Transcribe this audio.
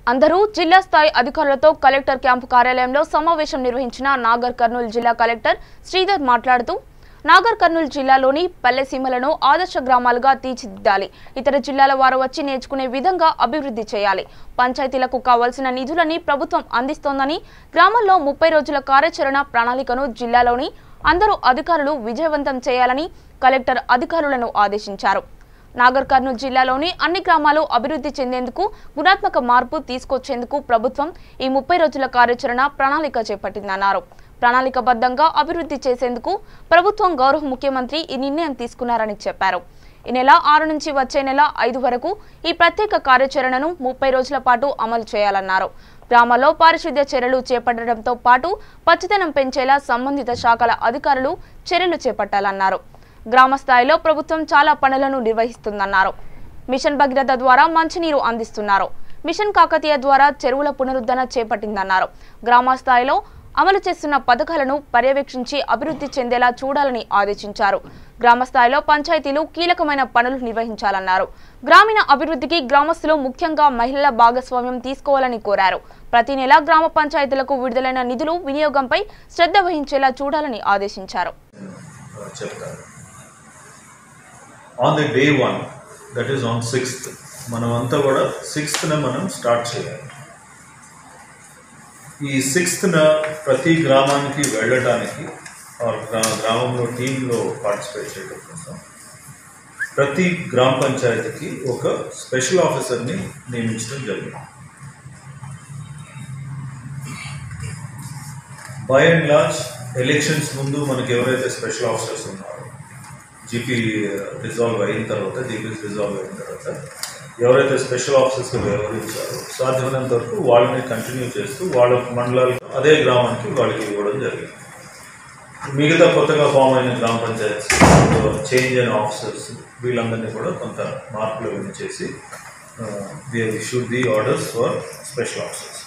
అందరూ జిల్లా స్థాయి అధికారులతో కలెక్టర్ క్యాంపు కార్యాలయంలో సమావేశం నిర్వహించిన నాగర్ కర్నూలు జిల్లా కలెక్టర్ శ్రీధర్ మాట్లాడుతూ నాగర్ కర్నూలు జిల్లాలోని పల్లె సీమలను ఆదర్శ గ్రామాలుగా తీర్చిదిద్దాలి ఇతర జిల్లాల వారు వచ్చి నేర్చుకునే విధంగా అభివృద్ధి చేయాలి పంచాయతీలకు కావాల్సిన నిధులని ప్రభుత్వం అందిస్తోందని గ్రామాల్లో ముప్పై రోజుల కార్యాచరణ ప్రణాళికను జిల్లాలోని అందరూ అధికారులు విజయవంతం చేయాలని కలెక్టర్ అధికారులను ఆదేశించారు నాగర్ కర్నూలు జిల్లాలోని అన్ని గ్రామాలు అభివృద్ధి చెందేందుకు గుణాత్మక మార్పు తీసుకొచ్చేందుకు ప్రభుత్వం ఈ ముప్పై రోజుల కార్యాచరణ ప్రణాళిక చేపట్టిందన్నారు ప్రణాళికబద్ధంగా అభివృద్ధి చేసేందుకు ప్రభుత్వం గౌరవ ముఖ్యమంత్రి ఈ నిర్ణయం తీసుకున్నారని చెప్పారు ఈ నెల ఆరు నుంచి వచ్చే నెల ఐదు వరకు ఈ ప్రత్యేక కార్యాచరణను ముప్పై రోజుల పాటు అమలు చేయాలన్నారు గ్రామాల్లో పారిశుద్ధ్య చర్యలు చేపట్టడంతో పాటు పచ్చదనం పెంచేలా సంబంధిత శాఖల అధికారులు చర్యలు చేపట్టాలన్నారు గ్రామ స్థాయిలో ప్రభుత్వం చాలా పనులను నిర్వహిస్తుందన్నారు మిషన్ భగీరథ ద్వారా మంచినీరు అందిస్తున్నారు మిషన్ కాకతీయ ద్వారా చెరువుల పునరుద్ధరణ చేపట్టిందన్నారు గ్రామ స్థాయిలో అమలు చేస్తున్న పథకాలను పర్యవేక్షించి అభివృద్ధి చెందేలా చూడాలని ఆదేశించారు గ్రామ స్థాయిలో పంచాయతీలు కీలకమైన పనులు నిర్వహించాలన్నారు గ్రామీణ అభివృద్ధికి గ్రామస్తులు ముఖ్యంగా మహిళల భాగస్వామ్యం తీసుకోవాలని కోరారు ప్రతి నెల గ్రామ పంచాయతీలకు విడుదలైన నిధులు వినియోగంపై శ్రద్ధ వహించేలా చూడాలని ఆదేశించారు చెప్తారు on the day one that is on sixth మనం అంతా కూడా సిక్స్త్న మనం స్టార్ట్ చేయాలి ఈ సిక్స్త్న ప్రతి గ్రామానికి వెళ్ళటానికి ఆర్ గ్రా- గ్రామంలో టీంలో పార్టిసిపేట్ చేయడం కోసం ప్రతి గ్రామ పంచాయతీకి ఒక స్పెషల్ ఆఫీసర్ని నియమించడం జరిగింది బై అండ్ లార్జ్ ఎలక్షన్స్ ముందు మనకి ఎవరైతే స్పెషల్ ఆఫీసర్స్ ఉన్నారో జీపీ రిజాల్వ్ అయిన తర్వాత జీపీ రిజాల్వ్ అయిన తర్వాత ఎవరైతే స్పెషల్ ఆఫీసర్స్గా వ్యవహరించారో సాధ్యమైనంత వరకు వాళ్ళని కంటిన్యూ చేస్తూ వాళ్ళ మండలాలు అదే గ్రామానికి వాళ్ళకి ఇవ్వడం జరిగింది మిగతా కొత్తగా ఫామ్ అయిన గ్రామ పంచాయతీ చేంజ్ అయిన ఆఫీసర్స్ వీళ్ళందరినీ కూడా కొంత మార్పులు ఇచ్చేసి we issued the orders for special officers